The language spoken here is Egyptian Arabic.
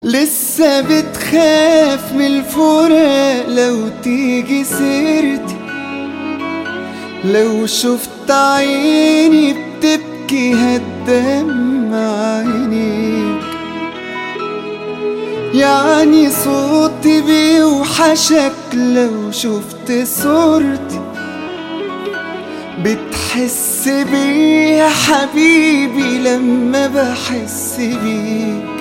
لسه بتخاف من الفراق لو تيجي سيرتي لو شفت عيني بتبكي هتدمع عينيك يعني صوتي بيوحشك لو شفت صورتي بتحس بيه يا حبيبي لما بحس بيك